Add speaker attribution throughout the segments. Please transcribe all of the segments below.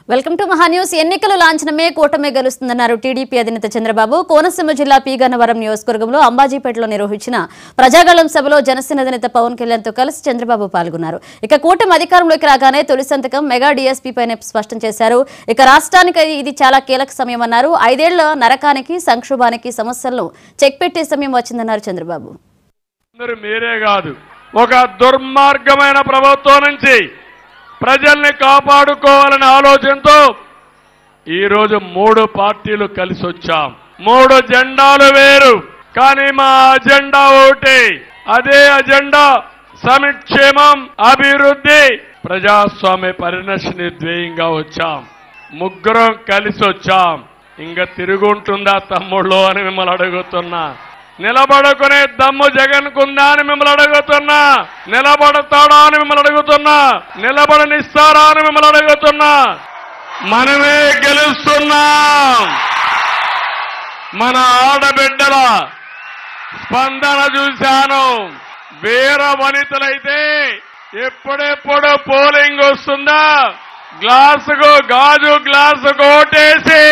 Speaker 1: welcome to మహా news ఎన్నికలు లాంఛనమే కూటమి గెలుస్తుందన్నారు టీడీపీ అధినేత చంద్రబాబు కోనసీమ జిల్లా పీగన్నవరం నియోజకవర్గంలో అంబాజీపేటలో నిర్వహించిన ప్రజాగళం సభలో జనసేన అధినేత పవన్ కళ్యాణ్ తో కలిసి చంద్రబాబు పాల్గొన్నారు ఇక కూటమి అధికారంలోకి రాగానే తొలి సంతకం మెగా డీఎస్పీ పైన స్పష్టం చేశారు ఇక రాష్ట్రానికి ఇది చాలా కీలక సమయమన్నారు ఐదేళ్ల నరకానికి సంక్షోభానికి సమస్యలను చెక్ పెట్టే సమయం వచ్చిందన్నారు చంద్రబాబు
Speaker 2: అందరూ మీరే కాదు ఒక దుర్మార్గమైన ప్రభుత్వం నుంచి ప్రజల్ని కాపాడుకోవాలనే ఆలోచనతో ఈరోజు మూడు పార్టీలు కలిసి వచ్చాం మూడు జెండాలు వేరు కానీ మా అజెండా ఒకటి అదే అజెండా సంక్షేమం అభివృద్ధి ప్రజాస్వామ్య పరిరక్షణ ధ్యేయంగా వచ్చాం ముగ్గురం కలిసి వచ్చాం ఇంకా తిరుగుంటుందా తమ్ముళ్ళు అని మిమ్మల్ని అడుగుతున్నా నిలబడుకునే దమ్ము జగన్ కుందా అని మిమ్మల్ని అడుగుతున్నా నిలబడతాడా అని మిమ్మల్ని అడుగుతున్నా నిలబడనిస్తారా అని మిమ్మల్ని అడుగుతున్నా మనమే గెలుస్తున్నాం మన ఆడబిడ్డల స్పందన చూశాను వీర వనితలైతే ఎప్పుడెప్పుడు పోలింగ్ వస్తుందా గ్లాసుకు గాజు గ్లాసుకు ఓటేసి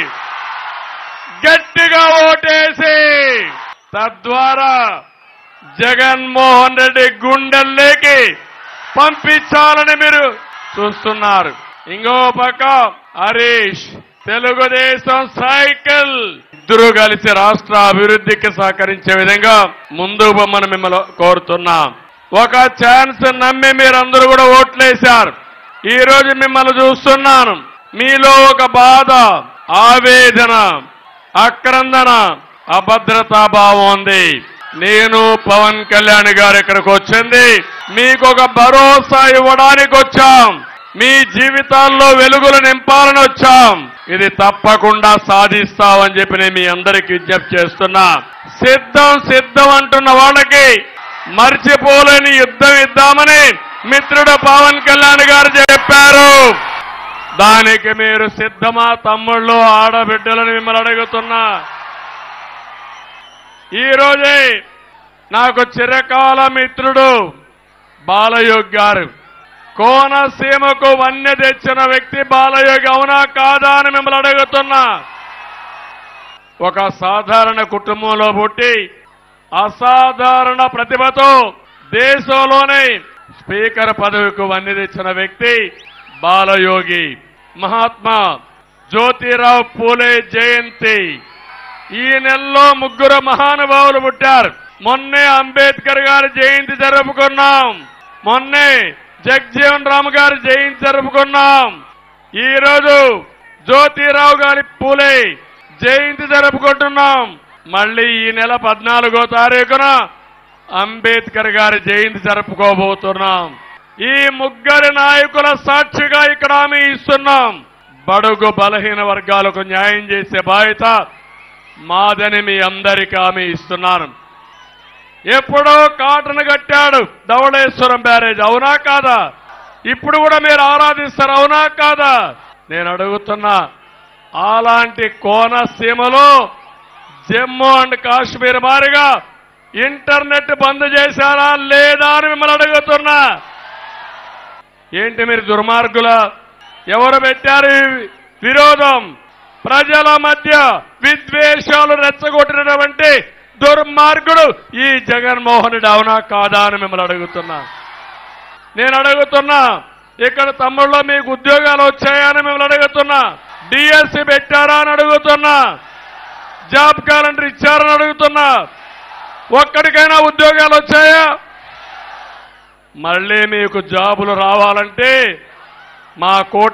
Speaker 2: గట్టిగా ఓటేసి తద్వారా జగన్మోహన్ రెడ్డి గుండెల్లోకి పంపించాలని మీరు చూస్తున్నారు ఇంకో పక్క హరీష్ తెలుగుదేశం సైకిల్ ఇద్దరు కలిసి రాష్ట్ర అభివృద్ధికి సహకరించే విధంగా ముందు బొమ్మను మిమ్మల్ని కోరుతున్నాం ఒక ఛాన్స్ నమ్మి మీరందరూ కూడా ఓట్లేశారు ఈ రోజు మిమ్మల్ని చూస్తున్నాను మీలో ఒక బాధ ఆవేదన అక్రందన అభద్రతా భావం ఉంది నేను పవన్ కళ్యాణ్ గారు ఇక్కడికి వచ్చింది మీకు ఒక భరోసా ఇవ్వడానికి వచ్చాం మీ జీవితాల్లో వెలుగులు నింపాలని వచ్చాం ఇది తప్పకుండా సాధిస్తామని చెప్పి నేను మీ అందరికి విజ్ఞప్తి చేస్తున్నా సిద్ధం సిద్ధం అంటున్న వాళ్ళకి మర్చిపోలేని యుద్ధం ఇద్దామని మిత్రుడు పవన్ కళ్యాణ్ గారు చెప్పారు దానికి మీరు సిద్ధమా తమ్ముళ్ళు ఆడబిడ్డలని మిమ్మల్ని అడుగుతున్నా ఈ రోజే నాకు చిరకాల మిత్రుడు బాలయోగ్ గారు కోనసీమకు వన్య తెచ్చిన వ్యక్తి బాలయోగి అవునా కాదా అని మిమ్మల్ని అడుగుతున్నా ఒక సాధారణ కుటుంబంలో పుట్టి అసాధారణ ప్రతిభతో దేశంలోనే స్పీకర్ పదవికి వన్నె తెచ్చిన వ్యక్తి బాలయోగి మహాత్మా జ్యోతిరావు పూలే జయంతి ఈ నెలలో ముగ్గురు మహానుభావులు పుట్టారు మొన్నే అంబేద్కర్ గారి జయంతి జరుపుకున్నాం మొన్నే జగ్జీవన్ రామ్ గారి జయంతి జరుపుకున్నాం ఈ రోజు జ్యోతిరావు గారి పూలే జయంతి జరుపుకుంటున్నాం మళ్ళీ ఈ నెల పద్నాలుగో తారీఖున అంబేద్కర్ గారి జయంతి జరుపుకోబోతున్నాం ఈ ముగ్గురి నాయకుల సాక్షిగా ఇక్కడ హామీ ఇస్తున్నాం బడుగు బలహీన వర్గాలకు న్యాయం చేసే బాధ్యత మాదని మీ అందరికీ హామీ ఇస్తున్నాను ఎప్పుడో కాటను కట్టాడు ధవళేశ్వరం బ్యారేజ్ అవునా కాదా ఇప్పుడు కూడా మీరు ఆరాధిస్తారు అవునా కాదా నేను అడుగుతున్నా అలాంటి కోనసీమలో జమ్మూ అండ్ కాశ్మీర్ మారిగా ఇంటర్నెట్ బంద్ చేశారా లేదా అని మిమ్మల్ని అడుగుతున్నా ఏంటి మీరు దుర్మార్గుల ఎవరు పెట్టారు ఈ విరోధం ప్రజల మధ్య విద్వేషాలు రెచ్చగొట్టినటువంటి దుర్మార్గుడు ఈ జగన్మోహన్ రెడ్డి అవునా కాదా అని మిమ్మల్ని అడుగుతున్నా నేను అడుగుతున్నా ఇక్కడ తమ్ముళ్ళలో మీకు ఉద్యోగాలు వచ్చాయా అని మిమ్మల్ని అడుగుతున్నా డిఎస్సి పెట్టారా అని అడుగుతున్నా జాబ్ క్యాలెండర్ ఇచ్చారని అడుగుతున్నా ఒక్కడికైనా ఉద్యోగాలు వచ్చాయా మళ్ళీ మీకు జాబులు రావాలంటే మా కోట